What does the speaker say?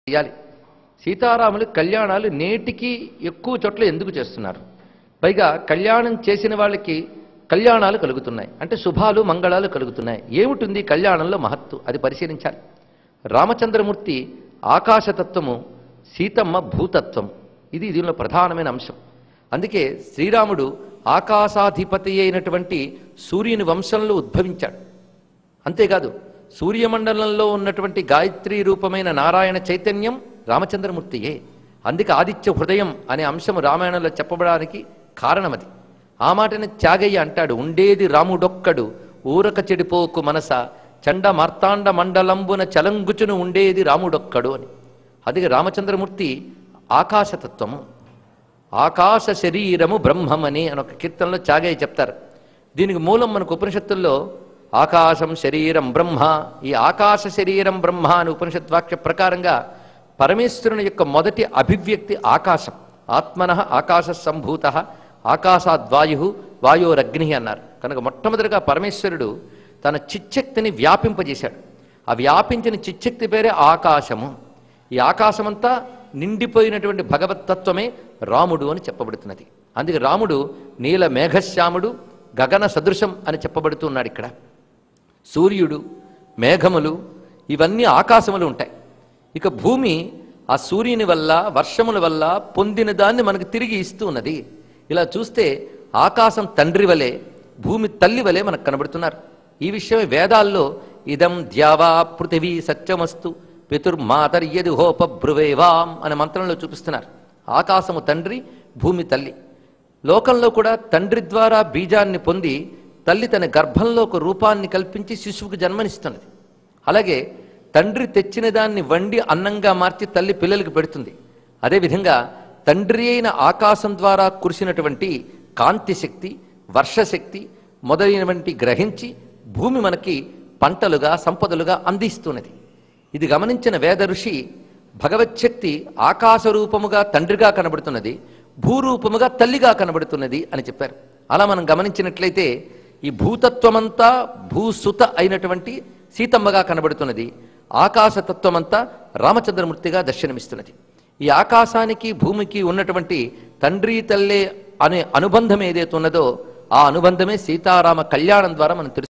చేయాలి సీతారాములు కళ్యాణాలు నేటికి ఎక్కువ చోట్ల ఎందుకు చేస్తున్నారు పైగా కళ్యాణం చేసిన వాళ్ళకి కళ్యాణాలు కలుగుతున్నాయి అంటే శుభాలు మంగళాలు కలుగుతున్నాయి ఏమిటుంది కళ్యాణంలో మహత్తు అది పరిశీలించాలి రామచంద్రమూర్తి ఆకాశతత్వము సీతమ్మ భూతత్వం ఇది దీనిలో ప్రధానమైన అంశం అందుకే శ్రీరాముడు ఆకాశాధిపతి అయినటువంటి సూర్యుని వంశంలో ఉద్భవించాడు అంతేకాదు సూర్యమండలంలో ఉన్నటువంటి గాయత్రి రూపమైన నారాయణ చైతన్యం రామచంద్రమూర్తియే అందుకే ఆదిత్య హృదయం అనే అంశం రామాయణంలో చెప్పబడానికి కారణమది ఆ మాటని త్యాగయ్య అంటాడు ఉండేది రాముడొక్కడు ఊరక చెడిపోకు మనస చండ మార్తాండ మండలంబున చలంగుచును ఉండేది రాముడొక్కడు అని అందుకే రామచంద్రమూర్తి ఆకాశతత్వము ఆకాశ శరీరము బ్రహ్మమని అని ఒక కీర్తనలో చాగయ్య చెప్తారు దీనికి మూలం మనకు ఉపనిషత్తుల్లో ఆకాశం శరీరం బ్రహ్మ ఈ ఆకాశ శరీరం బ్రహ్మ అని ఉపనిషత్ వాక్య ప్రకారంగా పరమేశ్వరుని యొక్క మొదటి అభివ్యక్తి ఆకాశం ఆత్మన ఆకాశ సంభూత ఆకాశాద్వాయు వాయోరగ్ని అన్నారు కనుక మొట్టమొదటిగా పరమేశ్వరుడు తన చిచ్చక్తిని వ్యాపింపజేశాడు ఆ వ్యాపించిన చిచ్చక్తి పేరే ఆకాశము ఈ ఆకాశమంతా నిండిపోయినటువంటి భగవత్తత్వమే రాముడు అని చెప్పబడుతున్నది అందుకే రాముడు నీల మేఘశ్యాముడు గగన సదృశం అని చెప్పబడుతున్నాడు ఇక్కడ సూర్యుడు మేఘములు ఇవన్నీ ఆకాశములు ఉంటాయి ఇక భూమి ఆ సూర్యుని వల్ల వర్షముల వల్ల పొందిన దాన్ని మనకు తిరిగి ఇస్తూ ఉన్నది ఇలా చూస్తే ఆకాశం తండ్రి వలె భూమి తల్లి వలె మనకు కనబడుతున్నారు ఈ విషయమే వేదాల్లో ఇదం ద్యావా పృథివీ సత్యమస్తు పితుర్మాతర్యది హోప బ్రువేవాం అనే మంత్రంలో చూపిస్తున్నారు ఆకాశము తండ్రి భూమి తల్లి లోకంలో కూడా తండ్రి ద్వారా బీజాన్ని పొంది తల్లి తన గర్భంలో ఒక రూపాన్ని కల్పించి శిశువుకు జన్మనిస్తున్నది అలాగే తండ్రి తెచ్చిన దాన్ని వండి అన్నంగా మార్చి తల్లి పిల్లలకు పెడుతుంది అదేవిధంగా తండ్రి అయిన ఆకాశం ద్వారా కురిసినటువంటి కాంతి శక్తి వర్షశక్తి మొదలైనటువంటి గ్రహించి భూమి మనకి పంటలుగా సంపదలుగా అందిస్తున్నది ఇది గమనించిన వేద ఋషి భగవచ్శక్తి ఆకాశ రూపముగా తండ్రిగా కనబడుతున్నది భూరూపముగా తల్లిగా కనబడుతున్నది అని చెప్పారు అలా మనం గమనించినట్లయితే ఈ భూతత్వమంతా భూసుత అయినటువంటి సీతమ్మగా కనబడుతున్నది ఆకాశతత్వమంతా రామచంద్రమూర్తిగా దర్శనమిస్తున్నది ఈ ఆకాశానికి భూమికి ఉన్నటువంటి తండ్రి తల్లే అనే అనుబంధం ఏదైతే ఉన్నదో ఆ అనుబంధమే సీతారామ కళ్యాణం ద్వారా మనం తెలుసు